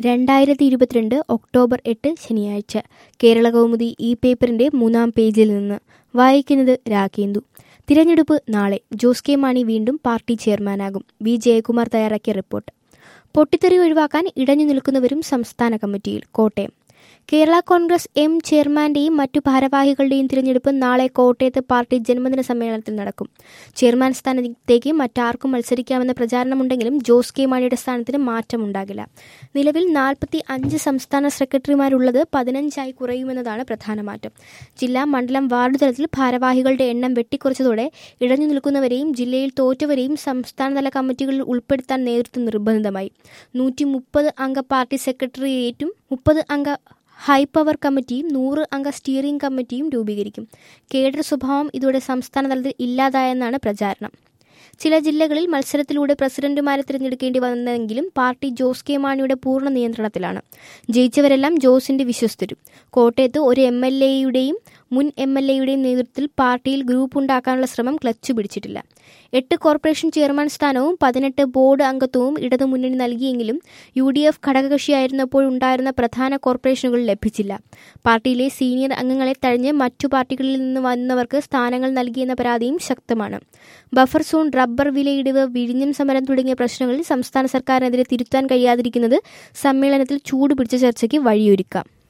രണ്ടായിരത്തി ഇരുപത്തിരണ്ട് ഒക്ടോബർ എട്ട് ശനിയാഴ്ച കേരള കൗമുദി ഈ പേപ്പറിന്റെ മൂന്നാം പേജിൽ നിന്ന് വായിക്കുന്നത് രാഖേന്ദു തിരഞ്ഞെടുപ്പ് നാളെ ജോസ് കെ മാണി വീണ്ടും പാർട്ടി ചെയർമാനാകും വി ജയകുമാർ തയ്യാറാക്കിയ റിപ്പോർട്ട് പൊട്ടിത്തെറി ഒഴിവാക്കാൻ ഇടഞ്ഞു നിൽക്കുന്നവരും സംസ്ഥാന കമ്മിറ്റിയിൽ കോട്ടയം കേരള കോൺഗ്രസ് എം ചെയർമാന്റെയും മറ്റു ഭാരവാഹികളുടെയും തിരഞ്ഞെടുപ്പ് നാളെ കോട്ടയത്ത് പാർട്ടി ജന്മദിന സമ്മേളനത്തിൽ നടക്കും ചെയർമാൻ സ്ഥാനത്തേക്ക് മറ്റാർക്കും മത്സരിക്കാമെന്ന പ്രചാരണമുണ്ടെങ്കിലും ജോസ് കെ മാണിയുടെ സ്ഥാനത്തിന് മാറ്റമുണ്ടാകില്ല നിലവിൽ നാൽപ്പത്തി അഞ്ച് സംസ്ഥാന സെക്രട്ടറിമാരുള്ളത് പതിനഞ്ചായി കുറയുമെന്നതാണ് പ്രധാന മാറ്റം ജില്ലാ മണ്ഡലം വാർഡ് തലത്തിൽ ഭാരവാഹികളുടെ എണ്ണം വെട്ടിക്കുറച്ചതോടെ ഇടഞ്ഞു നിൽക്കുന്നവരെയും ജില്ലയിൽ തോറ്റവരെയും സംസ്ഥാനതല കമ്മിറ്റികളിൽ ഉൾപ്പെടുത്താൻ നേതൃത്വം നിർബന്ധിതമായി നൂറ്റി മുപ്പത് അംഗ പാർട്ടി സെക്രട്ടേറിയറ്റും മുപ്പത് അംഗ ഹൈപവർ കമ്മിറ്റിയും നൂറ് അംഗ സ്റ്റിയറിംഗ് കമ്മിറ്റിയും രൂപീകരിക്കും കേഡർ സ്വഭാവം ഇതോടെ സംസ്ഥാന തലത്തിൽ ഇല്ലാതായെന്നാണ് പ്രചാരണം ചില ജില്ലകളിൽ മത്സരത്തിലൂടെ പ്രസിഡന്റുമാരെ തിരഞ്ഞെടുക്കേണ്ടി വന്നെങ്കിലും പാർട്ടി ജോസ് കെ മാണിയുടെ പൂർണ്ണ നിയന്ത്രണത്തിലാണ് ജയിച്ചവരെല്ലാം ജോസിന്റെ വിശ്വസ്തരും കോട്ടയത്ത് ഒരു എം എൽ എയുടെയും മുൻ എം എൽ എയുടെയും നേതൃത്വത്തിൽ പാർട്ടിയിൽ ഗ്രൂപ്പ് ഉണ്ടാക്കാനുള്ള ശ്രമം ക്ലച്ചു പിടിച്ചിട്ടില്ല എട്ട് കോർപ്പറേഷൻ ചെയർമാൻ സ്ഥാനവും പതിനെട്ട് ബോർഡ് അംഗത്വവും ഇടതുമുന്നണി നൽകിയെങ്കിലും യു ഡി എഫ് ഘടകകക്ഷിയായിരുന്നപ്പോൾ ഉണ്ടായിരുന്ന പ്രധാന കോർപ്പറേഷനുകൾ ലഭിച്ചില്ല പാർട്ടിയിലെ സീനിയർ അംഗങ്ങളെ തഴഞ്ഞ് മറ്റു പാർട്ടികളിൽ നിന്ന് വന്നവർക്ക് സ്ഥാനങ്ങൾ നൽകിയെന്ന പരാതിയും ശക്തമാണ് ബഫർ സോൺ റബ്ബർ വിലയിടിവ് വിഴിഞ്ഞം സമരം തുടങ്ങിയ പ്രശ്നങ്ങളിൽ സംസ്ഥാന സർക്കാരിനെതിരെ തിരുത്താൻ കഴിയാതിരിക്കുന്നത് സമ്മേളനത്തിൽ ചൂടുപിടിച്ച ചർച്ചയ്ക്ക് വഴിയൊരുക്കാം